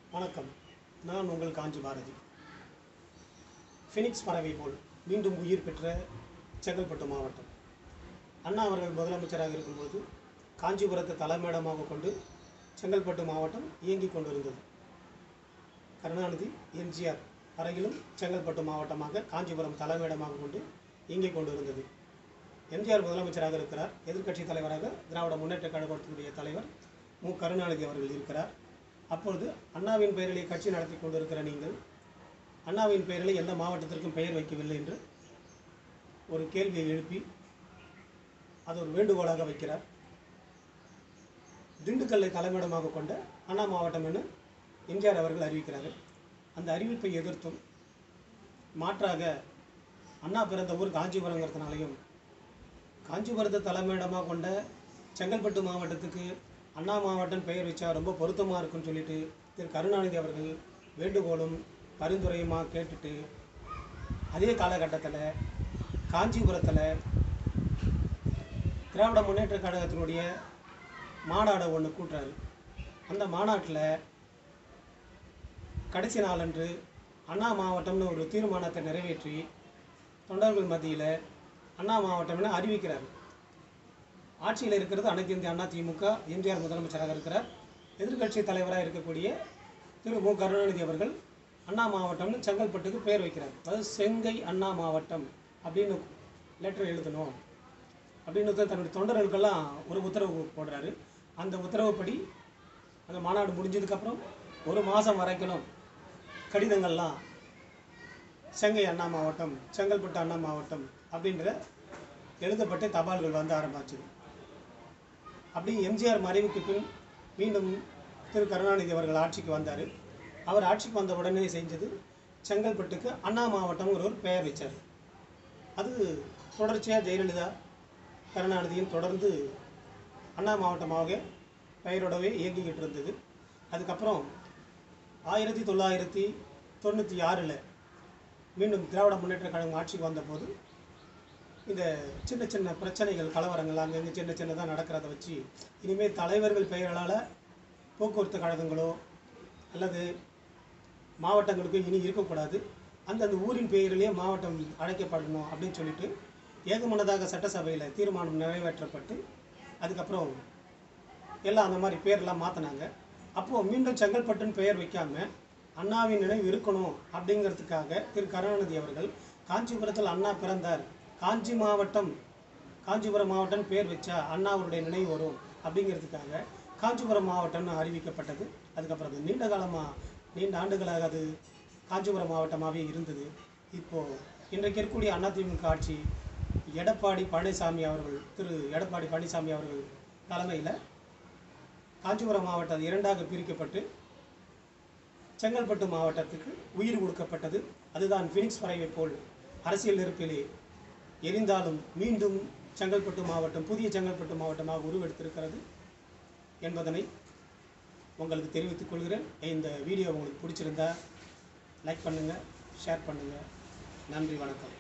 வணக்கம் நான் உங்கள் காஞ்சி பாரதி ஃபினிக்ஸ் பறவை போல் மீண்டும் உயிர் பெற்ற செங்கல்பட்டு மாவட்டம் அண்ணா அவர்கள் முதலமைச்சராக இருக்கும்போது காஞ்சிபுரத்தை தலைமையிடமாக கொண்டு செங்கல்பட்டு மாவட்டம் இயங்கிக் கொண்டிருந்தது கருணாநிதி எம்ஜிஆர் வரையிலும் செங்கல்பட்டு மாவட்டமாக காஞ்சிபுரம் தலைமையிடமாக கொண்டு இயங்கிக் கொண்டிருந்தது எம்ஜிஆர் முதலமைச்சராக இருக்கிறார் எதிர்க்கட்சி தலைவராக திராவிட முன்னேற்ற கழகத்தினுடைய தலைவர் மு கருணாநிதி அவர்கள் இருக்கிறார் அப்பொழுது அண்ணாவின் பெயரிலே கட்சி நடத்தி கொண்டிருக்கிற நீங்கள் அண்ணாவின் பெயரிலே எந்த மாவட்டத்திற்கும் பெயர் வைக்கவில்லை என்று ஒரு கேள்வியை எழுப்பி அது ஒரு வேண்டுகோளாக வைக்கிறார் திண்டுக்கல்லை தலைமையிடமாக கொண்ட அண்ணா மாவட்டம் என எம்ஜிஆர் அவர்கள் அறிவிக்கிறார்கள் அந்த அறிவிப்பை எதிர்த்தும் மாற்றாக அண்ணா பிறந்த ஊர் காஞ்சிபுரங்கிறதுனாலையும் காஞ்சிபுரத்தை தலைமையிடமாக கொண்ட செங்கல்பட்டு மாவட்டத்துக்கு அண்ணா மாவட்டம் பெயர் வச்சா ரொம்ப பொருத்தமாக இருக்குன்னு சொல்லிட்டு திரு கருணாநிதி அவர்கள் வேண்டுகோளும் பரிந்துரையுமா கேட்டுட்டு அதே காலகட்டத்தில் காஞ்சிபுரத்தில் திராவிட முன்னேற்ற கழகத்தினுடைய மாநாடை ஒன்று கூட்டுறாரு அந்த மாநாட்டில் கடைசி நாளன்று அண்ணா மாவட்டம்னு ஒரு தீர்மானத்தை நிறைவேற்றி தொண்டர்கள் மத்தியில் அண்ணா மாவட்டம்னு அறிவிக்கிறார் ஆட்சியில் இருக்கிறது அனைத்து இந்திய அண்ணா திமுக எம்ஜிஆர் முதலமைச்சராக இருக்கிறார் எதிர்க்கட்சி தலைவராக இருக்கக்கூடிய திரு மு கருணாநிதி அவர்கள் அண்ணா மாவட்டம்னு செங்கல்பட்டுக்கு பேர் வைக்கிறார் அதாவது செங்கை அண்ணா மாவட்டம் அப்படின்னு லெட்டர் எழுதணும் அப்படின்னு தான் தன்னுடைய தொண்டர்களுக்கெல்லாம் ஒரு உத்தரவு போடுறாரு அந்த உத்தரவுப்படி அந்த மாநாடு முடிஞ்சதுக்கப்புறம் ஒரு மாதம் வரைக்கணும் கடிதங்கள்லாம் செங்கை அண்ணா மாவட்டம் செங்கல்பட்டு அண்ணா மாவட்டம் அப்படின்ற எழுதப்பட்ட தபால்கள் வந்து ஆரம்பிச்சது அப்படி எம்ஜிஆர் மறைவுக்கு பின் மீண்டும் திரு கருணாநிதி அவர்கள் ஆட்சிக்கு வந்தார் அவர் ஆட்சிக்கு வந்த உடனே செஞ்சது செங்கல்பட்டுக்கு அண்ணா மாவட்டம்ங்கிற ஒரு பெயர் வச்சார் அது தொடர்ச்சியாக ஜெயலலிதா கருணாநிதியும் தொடர்ந்து அண்ணா மாவட்டமாக பெயரோடவே இயங்கிக்கிட்டு இருந்தது அதுக்கப்புறம் ஆயிரத்தி தொள்ளாயிரத்தி தொண்ணூற்றி ஆறில் மீண்டும் திராவிட முன்னேற்ற கழகம் ஆட்சிக்கு வந்தபோது இந்த சின்ன சின்ன பிரச்சனைகள் கலவரங்கள் அங்கங்கே சின்ன சின்னதாக நடக்கிறத வச்சு இனிமேல் தலைவர்கள் பெயர்களால் போக்குவரத்து கழகங்களோ அல்லது மாவட்டங்களுக்கோ இனி இருக்கக்கூடாது அந்தந்த ஊரின் பெயரிலே மாவட்டம் அழைக்கப்படணும் அப்படின்னு சொல்லிட்டு ஏகமனதாக சட்டசபையில் தீர்மானம் நிறைவேற்றப்பட்டு அதுக்கப்புறம் எல்லாம் அந்த மாதிரி பேர்லாம் மாற்றினாங்க அப்போது மீண்டும் செங்கல்பட்டுன்னு பெயர் வைக்காம அண்ணாவின் நினைவு இருக்கணும் அப்படிங்கிறதுக்காக திரு கருணாநிதி அவர்கள் காஞ்சிபுரத்தில் அண்ணா பிறந்தார் காஞ்சி மாவட்டம் காஞ்சிபுரம் மாவட்டம் பேர் வச்சா அண்ணாவுடைய நினைவு வரும் அப்படிங்கிறதுக்காக காஞ்சிபுரம் மாவட்டம்னு அறிவிக்கப்பட்டது அதுக்கப்புறம் அது நீண்ட காலமாக நீண்ட ஆண்டுகளாக அது காஞ்சிபுரம் மாவட்டமாகவே இருந்தது இப்போது இன்றைக்கு இருக்கக்கூடிய அதிமுக ஆட்சி எடப்பாடி பழனிசாமி அவர்கள் திரு எடப்பாடி பழனிசாமி அவர்கள் தலைமையில் காஞ்சிபுரம் மாவட்டம் இரண்டாக பிரிக்கப்பட்டு செங்கல்பட்டு மாவட்டத்துக்கு உயிர் கொடுக்கப்பட்டது அதுதான் ஃபினிக்ஸ் பறவை போல் அரசியல் நெருப்பிலே எரிந்தாலும் மீண்டும் செங்கல்பட்டு மாவட்டம் புதிய செங்கல்பட்டு மாவட்டமாக உருவெடுத்திருக்கிறது என்பதனை உங்களுக்கு தெரிவித்துக் கொள்கிறேன் இந்த வீடியோ உங்களுக்கு பிடிச்சிருந்தா லைக் பண்ணுங்கள் ஷேர் பண்ணுங்கள் நன்றி வணக்கம்